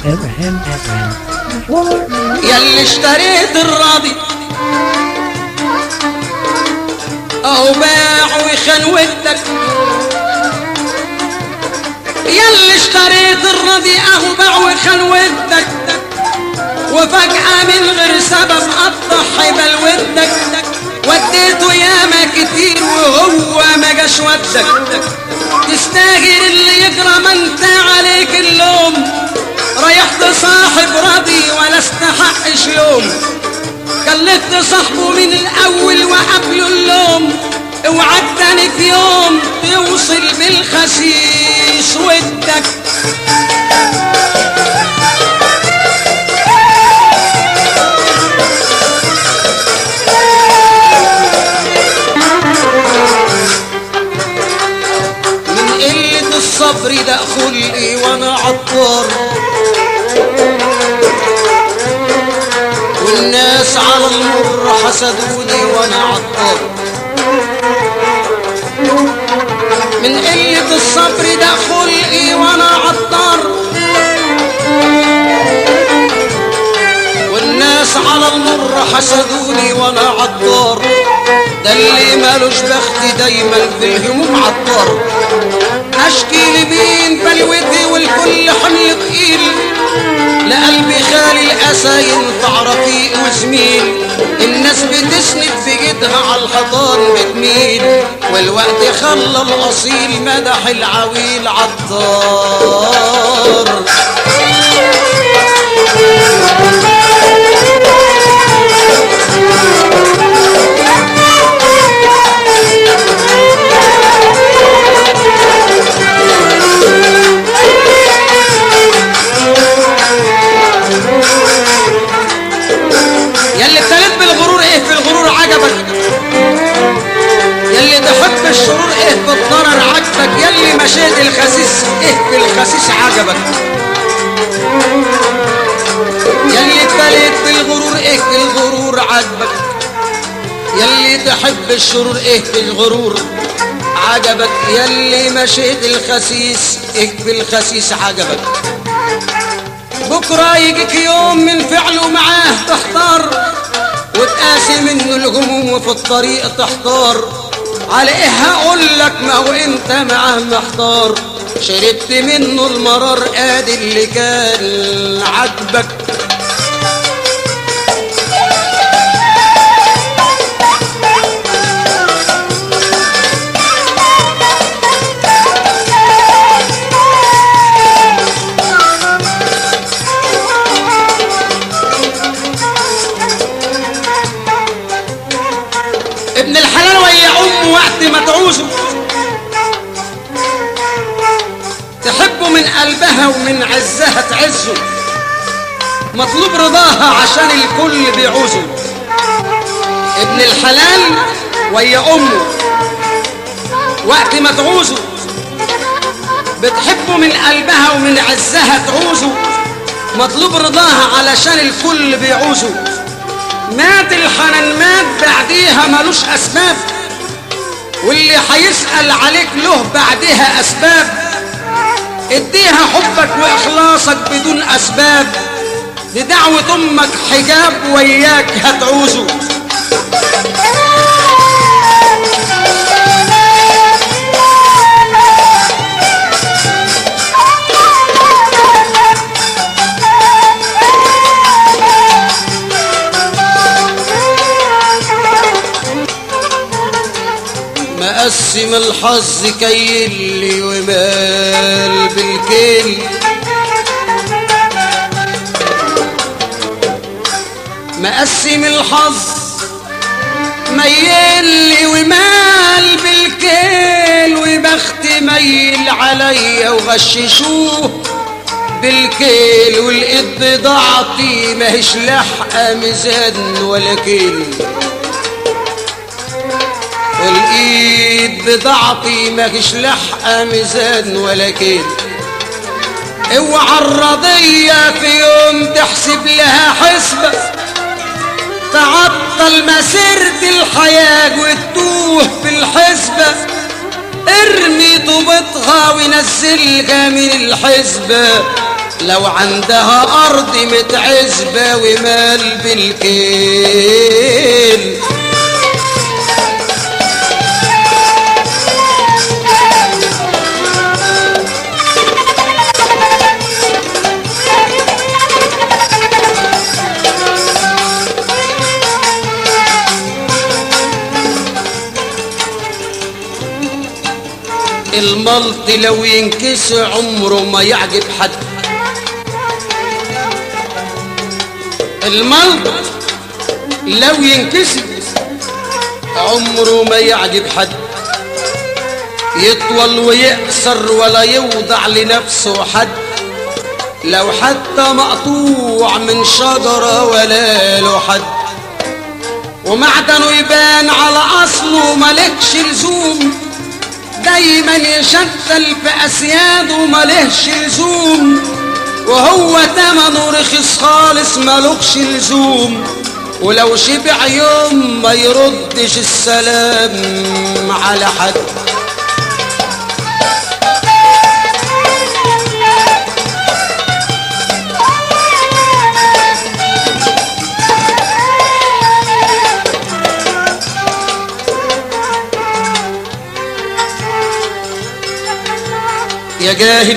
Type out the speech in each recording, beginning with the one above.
Abraham Abraham. ياللي اشتريت الراضي او باع وخان ودك ياللي اشتريت الراضي اهو باع وخان ودك وفجأة من غير سبب قطع حبل ودك وديته ياما كتير وهو ما جاش ودك تستاهل اللي يجرى ما انت عليك اللوم ريحت صاحب راضي ولا استحقش لوم كلفت صاحبه من الاول وقبله اللوم اوعدتني في يوم توصل بالخسيس ودك من قلة الصبر ده خلقي وانا عطار والناس على المر حسدوني وانا عطار من قلة الصبر ده خلقي وانا عطار والناس على المر حسدوني وانا عطار ده اللي مالوش بخت دايما في الهموم عطار اشكي لمين بلوتي والكل حمل تقيل لقلبي خالي الاسى ينفع رفيق وزميل الناس بتسند في ايدها على الحيطان بتميل والوقت خلى الاصيل مدح العويل عطار يلي ابتليت بالغرور ايه في الغرور عجبك يلي تحب الشرور ايه في الضرر عجبك يلي مشيت الخسيس ايه في الخسيس عجبك يلي ابتليت بالغرور ايه في الغرور عجبك يلي تحب الشرور ايه في الغرور عجبك يلي مشيت الخسيس ايه في الخسيس عجبك بكرة يجيك يوم من فعله معاه تحتار وتقاسي منه الهموم وفي الطريق تحتار على ايه هقول لك ما هو انت معاه محتار شربت منه المرار ادي اللي كان عجبك ابن الحلال ويا امه وقت ما تعوزه تحبه من قلبها ومن عزها تعزه مطلوب رضاها عشان الكل بيعوزه ابن الحلال ويا امه وقت ما تعوزه بتحبه من قلبها ومن عزها تعوزه مطلوب رضاها علشان الكل بيعوزه مات الحنان مات بعديها ملوش اسباب واللي هيسأل عليك له بعدها اسباب اديها حبك واخلاصك بدون اسباب لدعوة امك حجاب وياك هتعوزه مقسم الحظ كيلي ومال بالكيل مقسم الحظ ميل ومال بالكيل وبخت ميل عليا وغششوه بالكيل ولقيت بضاعتي ماهيش لاحقه ميزان ولا كيل الايد بضاعتي ماهيش لاحقه ميزان ولا كيل اوعى الرضية في يوم تحسب لها حسبة تعطل مسيرة الحياة وتتوه في الحسبة ارمي طوبتها ونزلها من الحسبة لو عندها أرض متعزبة ومال بالكيل الملط لو ينكس عمره ما يعجب حد الملط لو ينكسر عمره ما يعجب حد يطول ويقصر ولا يوضع لنفسه حد لو حتى مقطوع من شجرة ولا له حد ومعدنه يبان على أصله ملكش لزوم دايما يشتل في أسياده ملهش لزوم وهو تمنه رخيص خالص ملوكش لزوم ولو شبع يوم ما يردش السلام على حد يا جاهل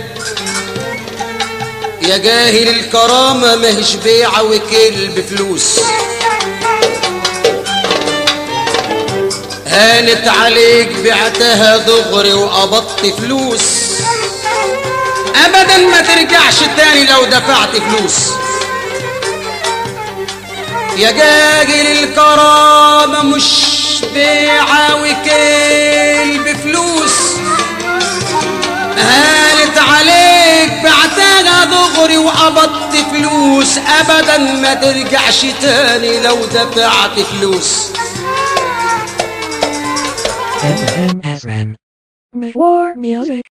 يا جاهل الكرامة ماهيش بيعة وكيل بفلوس هانت عليك بعتها دغري وقبضت فلوس ابدا ما ترجعش تاني لو دفعت فلوس يا جاهل الكرامة مش بيعة وكيل بفلوس هانت عليك بعتها دغري وقبضت فلوس ابدا ما ترجعش تاني لو دفعت فلوس M has ran. More music.